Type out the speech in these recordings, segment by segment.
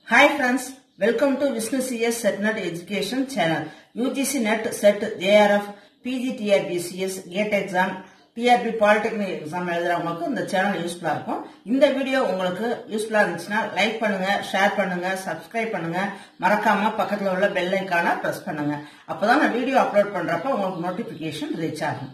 Hi friends, welcome to Vishnu CS SetNet Education channel. UGC NET SET JRF PG TRB CS GATE exam TRB Polytechnic exam எழுதுறவங்களுக்கு இந்த channel யூஸ்ஃபுல்லா இருக்கும் இந்த video உங்களுக்கு யூஸ்ஃபுல்லா இருந்துச்சுன்னா like பண்ணுங்க ஷேர் பண்ணுங்க சப்ஸ்கிரைப் பண்ணுங்க மறக்காம பக்கத்துல உள்ள பெல் ஐக்கான பிரஸ் பண்ணுங்க அப்பதான் நான் வீடியோ அப்லோட் பண்றப்ப உங்களுக்கு நோட்டிபிகேஷன் ரீச் ஆகும்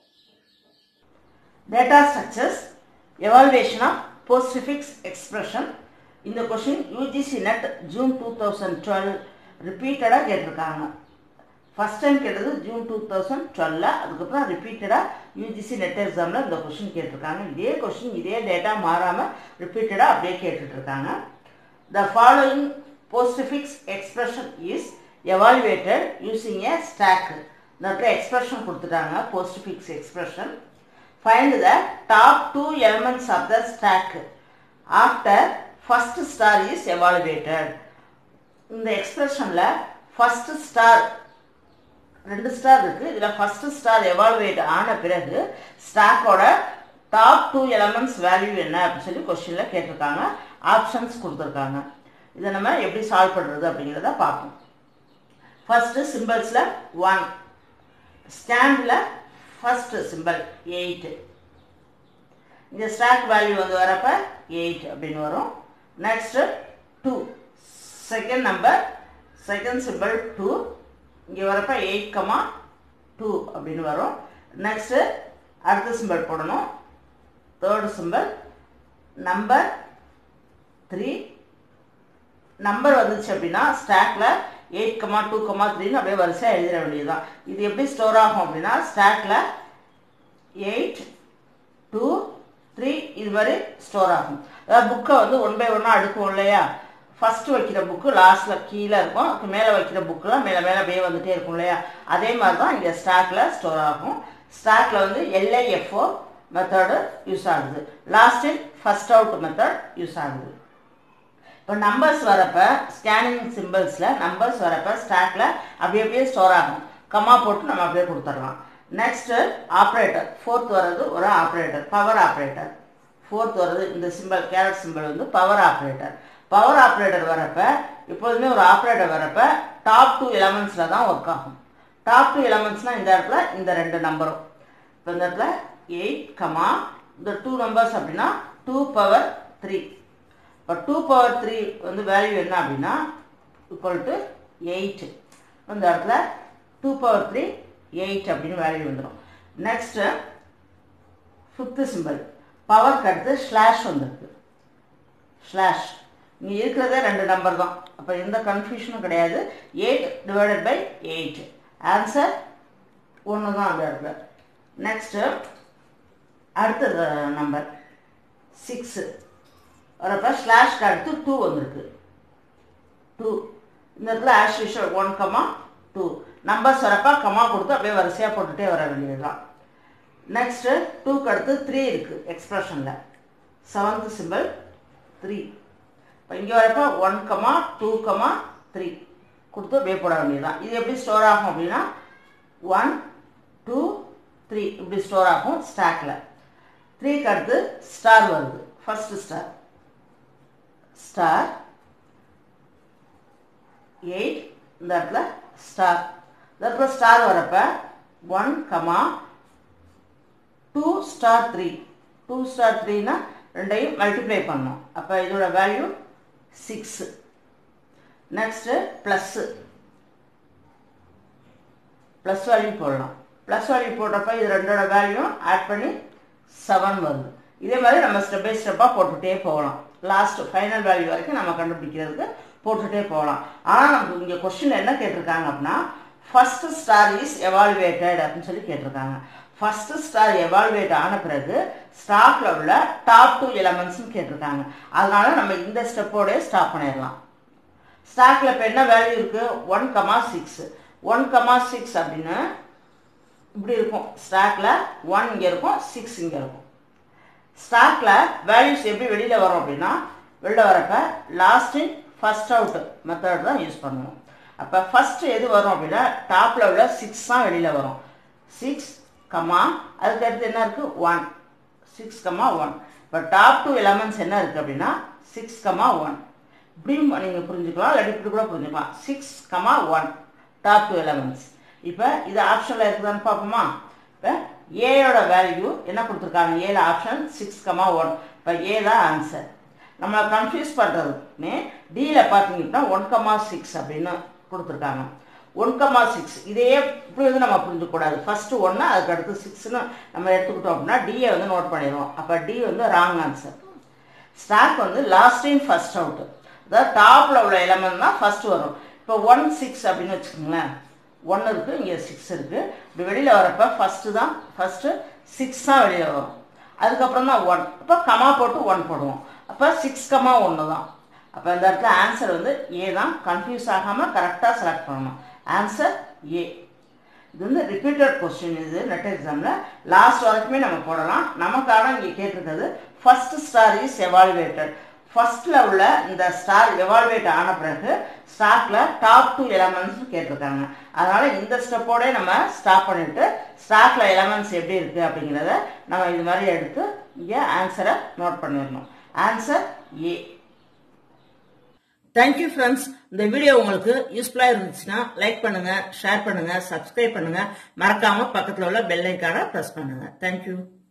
data structures evaluation of postfix expression இந்த question UGC NET June two thousand twelve ரிப்பீட்டடாக கேட்டிருக்காங்க ஃபர்ஸ்ட் டைம் கேட்டது ஜூன் டூ தௌசண்ட் டுவெல்ல அதுக்கப்புறம் ரிப்பீட்டடாக யூஜிசி நெட் எக்ஸாமில் இந்த கொஷின் கேட்டிருக்காங்க இதே கொஷின் இதே டேட்டா மாறாமல் ரிப்பீட்டடாக அப்படியே கேட்டுட்டு இருக்காங்க the following postfix expression is evaluated using a stack இந்த இடத்துல எக்ஸ்பிரஷன் கொடுத்துட்டாங்க postfix expression find the top two elements of the stack after first star is evaluated இந்த எக்ஸ்பிரஷனில் ஃபர்ஸ்ட் ஸ்டார் ரெண்டு ஸ்டார் இருக்கு இதில் ஃபர்ஸ்ட் ஸ்டார் எவால்வேட் ஆன பிறகு ஸ்டாக்கோட டாப் டூ எலமெண்ட்ஸ் வேல்யூ என்ன அப்படின்னு சொல்லி கொஸ்டினில் கேட்டிருக்காங்க ஆப்ஷன்ஸ் கொடுத்துருக்காங்க இதை நம்ம எப்படி சால்வ் பண்ணுறது அப்படிங்கிறத பார்ப்போம் ஃபர்ஸ்ட்டு சிம்பிள்ஸில் ஒன் ஸ்டாண்டில் ஃபர்ஸ்ட் சிம்பிள் எயிட்டு இந்த ஸ்டாக் வேல்யூ வந்து வரப்ப எயிட் அப்படின்னு வரும் next two second number second symbol two இங்கே வரப்ப எயிட் கமா டூ அப்படின்னு வரும் நெக்ஸ்ட்டு அடுத்த சிம்பிள் போடணும் third symbol number three number வந்துச்சு அப்படின்னா ஸ்டாக்ல எயிட் கமா டூ கமா த்ரீன்னு அப்படியே வரிசையாக எழுதிட வேண்டியதுதான் இது எப்படி ஸ்டோர் ஆகும் அப்படின்னா ஸ்டாக்ல எயிட் டூ த்ரீ இது மாதிரி ஸ்டோர் ஆகும் அதாவது புக்கை வந்து ஒன் பை ஒன்னாக அடுக்குவோம் இல்லையா ஃபர்ஸ்ட் வைக்கிற புக்கு லாஸ்ட்டில் கீழே இருக்கும் அதுக்கு மேலே வைக்கிற புக்கெலாம் மேலே மேலே அப்படியே வந்துட்டே இருக்கும் இல்லையா அதே மாதிரி தான் இங்கே ஸ்டாக்ல ஸ்டோர் ஆகும் ஸ்டாக்ல வந்து எல்ஐஎஃப்ஓ மெத்தடு யூஸ் ஆகுது last in first out method use ஆகுது இப்போ நம்பர்ஸ் வரப்ப ஸ்கேனிங் சிம்பிள்ஸில் நம்பர்ஸ் வரப்ப ஸ்டாக்ல அப்படியே அப்படியே ஸ்டோர் ஆகும் கம்மா போட்டு நம்ம அப்படியே கொடுத்துடலாம் நெக்ஸ்ட்டு ஆப்ரேட்டர் ஃபோர்த் வர்றது ஒரு ஆப்ரேட்டர் பவர் ஆப்ரேட்டர் ஃபோர்த் வர்றது இந்த சிம்பிள் கேரட் சிம்பிள் வந்து பவர் ஆப்ரேட்டர் பவர் ஆப்ரேட்டர் வரப்ப எப்போதுமே ஒரு ஆப்ரேட்டர் வரப்ப டாப் டூ எலமெண்ட்ஸில் தான் ஒர்க் ஆகும் டாப் டூ எலமெண்ட்ஸ்னால் இந்த இடத்துல இந்த ரெண்டு நம்பரும் இப்போ இந்த இடத்துல எயிட் கமா இந்த டூ நம்பர்ஸ் அப்படின்னா டூ பவர் த்ரீ இப்போ டூ பவர் த்ரீ வந்து வேல்யூ என்ன அப்படின்னா ஈக்குவல் டு எயிட்டு இந்த இடத்துல டூ பவர் த்ரீ எயிட் அப்படின்னு வேல்யூ வந்துடும் நெக்ஸ்ட்டு ஃபிஃப்த்து சிம்பிள் பவருக்கு அடுத்து ஸ்லாஷ் வந்திருக்கு ஸ்லாஷ் இங்கே இருக்கிறதே ரெண்டு நம்பர் தான் அப்போ எந்த கன்ஃபியூஷனும் கிடையாது eight divided by eight answer ஒன்று தான் அந்த இடத்துல நெக்ஸ்ட்டு அடுத்த நம்பர் சிக்ஸு வரப்போ ஸ்லாஷ்க்கு அடுத்து டூ வந்திருக்கு டூ இந்த இடத்துல as usual one comma two numbers வரப்போ கமா கொடுத்து அப்படியே வரிசையாக போட்டுகிட்டே வர வேண்டியது தான் நெக்ஸ்ட்டு டூக்கு அடுத்து த்ரீ இருக்குது எக்ஸ்ப்ரெஷனில் செவன்த் சிம்பிள் த்ரீ இப்போ இங்கே வரப்போ one comma two comma three கொடுத்து அப்படியே போட வேண்டியது தான் இது எப்படி ஸ்டோர் ஆகும் அப்படின்னா ஒன் டூ த்ரீ இப்படி ஸ்டோர் ஆகும் ஸ்டாக்கில் த்ரீக்கு அடுத்து ஸ்டார் வருது ஃபஸ்ட்டு ஸ்டார் ஸ்டார் எயிட் இந்த இடத்துல ஸ்டார் இந்த இடத்துல ஸ்டார் வரப்ப one comma two star three two star த்ரீனா ரெண்டையும் மல்டிப்ளை பண்ணோம் அப்போ இதோட value six next plus plus value போடலாம் ப்ளஸ் வேல்யூ போடுறப்ப இது ரெண்டோட வேல்யூ ஆட் பண்ணி செவன் வருது இதே மாதிரி நம்ம ஸ்டெப் பை ஸ்டெப்பாக போட்டுகிட்டே போகலாம் லாஸ்ட் ஃபைனல் வேல்யூ வரைக்கும் நம்ம கண்டுபிடிக்கிறதுக்கு போட்டுகிட்டே போகலாம் ஆனால் நமக்கு இங்கே கொஸ்டின் என்ன கேட்டிருக்காங்க அப்படின்னா ஃபர்ஸ்ட் ஸ்டார் இஸ் எவால்வேட்டட் அப்படின்னு சொல்லி கேட்டிருக்காங்க ஃபர்ஸ்ட் ஸ்டார் எவால்வேட் ஆன பிறகு ஸ்டாக்ல உள்ள டாப் டூ எலமெண்ட்ஸ்னு கேட்டிருக்காங்க அதனால நம்ம இந்த ஸ்டெப்போடய ஸ்டாப் பண்ணிடலாம் ஸ்டாக்ல இப்போ என்ன வேல்யூ இருக்கு one comma six one comma six அப்படின்னு இப்படி இருக்கும் ஸ்டாக்ல ஒன் இங்கே இருக்கும் சிக்ஸ் இங்கே இருக்கும் ஸ்டாக்ல வேல்யூஸ் எப்படி வெளியில் வரும் அப்படின்னா வெளியில் வரப்ப last in first out method தான் யூஸ் பண்ணுவோம் அப்போ ஃபர்ஸ்ட் எது வரும் அப்படின்னா டாப்பில் உள்ள சிக்ஸ் தான் வெளியில் வரும் சிக்ஸ் கமா அதுக்கு அடுத்து என்ன இருக்குது ஒன் சிக்ஸ் கமா ஒன் இப்போ டாப் டூ எலமெண்ட்ஸ் என்ன இருக்குது அப்படின்னா சிக்ஸ் கமா ஒன் இப்படியும் நீங்கள் புரிஞ்சுக்கலாம் இல்லாட்டி இப்படி கூட புரிஞ்சுக்கலாம் six comma one top two elements இப்போ இது ஆப்ஷனில் இருக்குதான்னு பார்ப்போமா இப்போ ஏயோட வேல்யூ என்ன கொடுத்துருக்காங்க ஏல ஆப்ஷன் சிக்ஸ் கமா ஒன் இப்போ ஏ தான் ஆன்சர் நம்மளை கன்ஃபியூஸ் பண்ணுறதுக்குமே டியில் பார்த்தீங்கன்னா ஒன் கமா சிக்ஸ் அப்படின்னு கொடுத்துருக்காங்க ஒன் கமா சிக்ஸ் இதே இப்படி வந்து நம்ம புரிஞ்சுக்கூடாது ஃபஸ்ட்டு ஒன்று அதுக்கு அடுத்து சிக்ஸ்னு நம்ம எடுத்துக்கிட்டோம் அப்படின்னா டியை வந்து நோட் பண்ணிடுவோம் அப்போ டி வந்து ராங் ஆன்சர் ஸ்டாக் வந்து லாஸ்ட் இன் ஃபஸ்ட் அவுட்டு அதாவது டாப்பில் உள்ள எலமெண்ட் தான் ஃபஸ்ட்டு வரும் இப்போ ஒன் சிக்ஸ் அப்படின்னு வச்சுக்கோங்களேன் ஒன்று இருக்குது இங்கே சிக்ஸ் இருக்குது இப்படி வெளியில் வரப்போ ஃபஸ்ட்டு தான் ஃபஸ்ட்டு சிக்ஸ் தான் வெளியில் வரும் அதுக்கப்புறம் தான் ஒன் அப்போ கமா போட்டு ஒன் போடுவோம் அப்போ சிக்ஸ் கமா ஒன்று தான் அப்போ இந்த இடத்துல ஆன்சர் வந்து ஏ தான் கன்ஃபியூஸ் ஆகாமல் கரெக்டாக செலக்ட் பண்ணணும் ஆன்சர் ஏ இது வந்து ரிப்பீட்டட் கொஸ்டின் இது நெட் எக்ஸாமில் லாஸ்ட் வரைக்குமே நம்ம போடலாம் நமக்கான இங்கே கேட்டிருக்கிறது ஃபர்ஸ்ட் ஸ்டார் இஸ் எவால்வேட்டட் ஃபர்ஸ்டில் உள்ள இந்த ஸ்டார் எவால்வேட் ஆன பிறகு ஸ்டாக்கில் டாப் டூ எலமெண்ட்ஸ் கேட்டிருக்காங்க அதனால் இந்த ஸ்டெப்போடே நம்ம ஸ்டாப் பண்ணிவிட்டு ஸ்டாக்கில் எலமெண்ட்ஸ் எப்படி இருக்குது அப்படிங்கிறத நம்ம இது மாதிரி எடுத்து இங்கே ஆன்சரை நோட் பண்ணிடணும் ஆன்சர் ஏ தேங்க்யூ ஃப்ரெண்ட்ஸ் இந்த வீடியோ உங்களுக்கு யூஸ்ஃபுல்லாக இருந்துச்சுன்னா லைக் பண்ணுங்க ஷேர் பண்ணுங்க சப்ஸ்கிரைப் பண்ணுங்க மறக்காம பக்கத்தில் உள்ள பெல் ஐக்கானை ப்ரெஸ் பண்ணுங்க தேங்க்யூ